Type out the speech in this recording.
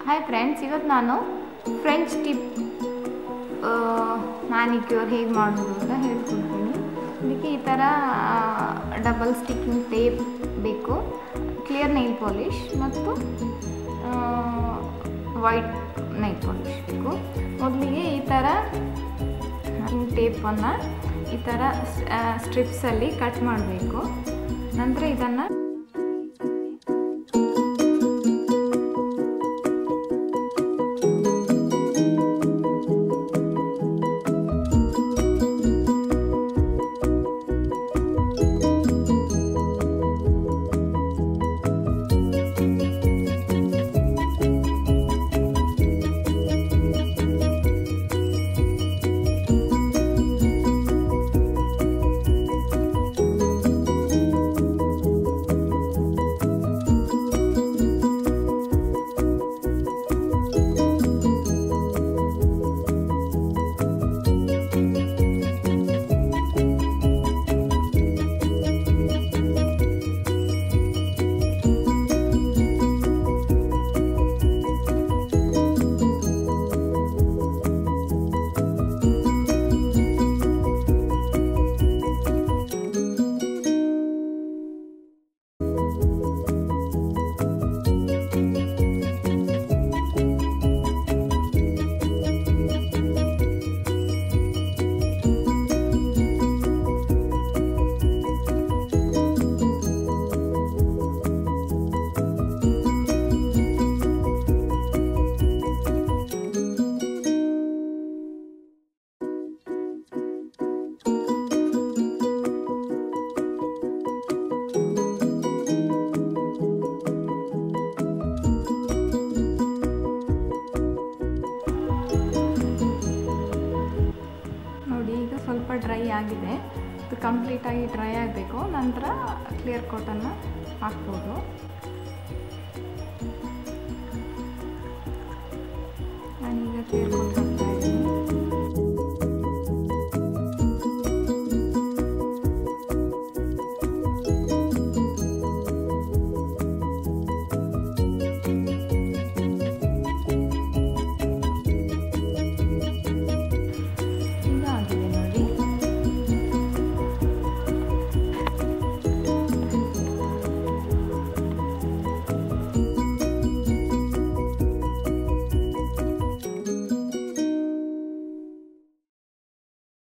hi friends ಇವತ್ತು ನಾನು French tip manicure ಹೇಗೆ ಮಾಡೋದು ಅಂತ ಹೇಳ್ಕೊಡ್ತೀನಿ ಇದಕ್ಕೆ ಈ ಥರ ಡಬಲ್ ಸ್ಟಿಕ್ಕಿಂಗ್ ಟೇಪ್ ಬೇಕು ಕ್ಲಿಯರ್ ನೈಲ್ ಪಾಲಿಷ್ ಮತ್ತು ವೈಟ್ ನೈಲ್ ಪಾಲಿಷ್ ಬೇಕು ಮೊದಲಿಗೆ ಈ ಥರ ಟೇಪನ್ನು ಈ ಥರ ಸ್ಟ್ರಿಪ್ಸಲ್ಲಿ ಕಟ್ ಮಾಡಬೇಕು ನಂತರ ಇದನ್ನು ನೋಡಿ ಈಗ ಸ್ವಲ್ಪ ಡ್ರೈ ಆಗಿದೆ ಇದು ಕಂಪ್ಲೀಟಾಗಿ ಡ್ರೈ ಆಗಬೇಕು ನಂತರ ಕ್ಲಿಯರ್ ಕೋಟನ್ನು ಹಾಕ್ಬೋದು ನಾನೀಗ ಕ್ಲಿಯರ್ ಕೋಟ್